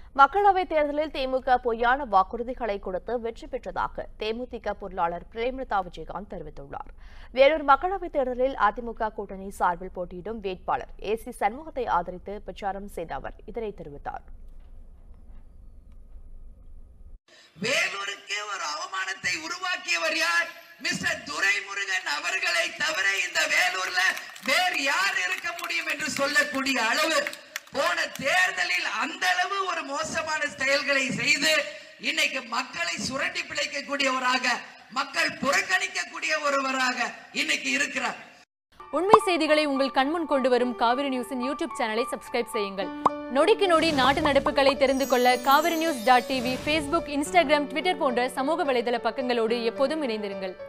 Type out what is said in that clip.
மக்களவைத் தேர்தலில் திமுக பொய்யான வாக்குறுதிகளை கொடுத்து வெற்றி பெற்றதாக தேமுதிக பொருளாளர் பிரேமலதா விஜயகாந்த் தெரிவித்துள்ளார் வேலூர் மக்களவைத் தேர்தலில் அதிமுக கூட்டணி சார்பில் போட்டியிடும் வேட்பாளர் ஏ சி சண்முகத்தை ஆதரித்து பிரச்சாரம் செய்த அவர் இதனை தெரிவித்தார் வேலூருக்கே ஒரு அவமானத்தை உருவாக்கியவர் யார் மிஸ்டர் துரைமுருகன் அவர்களை தவிர இந்த வேலூர்ல வேறு யார் இருக்க முடியும் என்று சொல்லக்கூடிய அளவு போன தேர்தலில் அந்த அளவு ஒரு மோசமான செயல்களை செய்து இன்னைக்கு மக்களை சுரண்டி பிழைக்கக்கூடியவராக மக்கள் புறக்கணிக்கக்கூடிய ஒருவராக இன்னைக்கு இருக்கிறார் உண்மை செய்திகளை உங்கள் கண்முன் கொண்டு வரும் காவிரி நியூஸின் யூடியூப் சேனலை சப்ஸ்கிரைப் செய்யுங்கள் நொடிக்கு நொடி நாட்டு நடப்புகளை தெரிந்து கொள்ள Kaveri news dot TV Facebook Instagram Twitter போன்ற சமூக வலைதள பக்கங்களோடு எப்போதும் இணைந்திருங்கள்